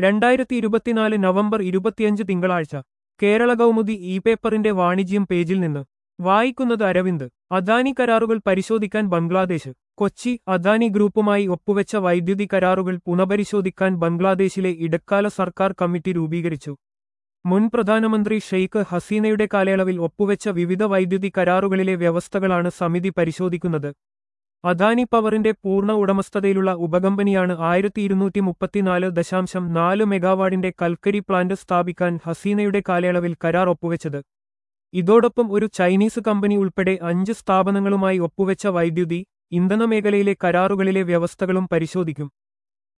രണ്ടായിരത്തി ഇരുപത്തിനാല് നവംബർ ഇരുപത്തിയഞ്ച് തിങ്കളാഴ്ച കേരള കൗമുദി ഇ പേപ്പറിന്റെ വാണിജ്യം പേജിൽ നിന്ന് വായിക്കുന്നത് അരവിന്ദ് അദാനി കരാറുകൾ പരിശോധിക്കാൻ ബംഗ്ലാദേശ് കൊച്ചി അദാനി ഗ്രൂപ്പുമായി ഒപ്പുവെച്ച വൈദ്യുതി കരാറുകൾ പുനഃപരിശോധിക്കാൻ ബംഗ്ലാദേശിലെ ഇടക്കാല സർക്കാർ കമ്മിറ്റി രൂപീകരിച്ചു മുൻ പ്രധാനമന്ത്രി ഷെയ്ഖ് ഹസീനയുടെ കാലയളവിൽ ഒപ്പുവെച്ച വിവിധ വൈദ്യുതി കരാറുകളിലെ വ്യവസ്ഥകളാണ് സമിതി പരിശോധിക്കുന്നത് അദാനി പവറിന്റെ പൂർണ്ണ ഉടമസ്ഥതയിലുള്ള ഉപകമ്പനിയാണ് ആയിരത്തി ഇരുന്നൂറ്റി മുപ്പത്തിനാല് ദശാംശം നാല് മെഗാവാട്ടിന്റെ കൽക്കരി പ്ലാന്റ് സ്ഥാപിക്കാൻ ഹസീനയുടെ കാലയളവിൽ കരാർ ഒപ്പുവെച്ചത് ഇതോടൊപ്പം ഒരു ചൈനീസ് കമ്പനി ഉൾപ്പെടെ അഞ്ച് സ്ഥാപനങ്ങളുമായി ഒപ്പുവെച്ച വൈദ്യുതി ഇന്ധന മേഖലയിലെ കരാറുകളിലെ വ്യവസ്ഥകളും പരിശോധിക്കും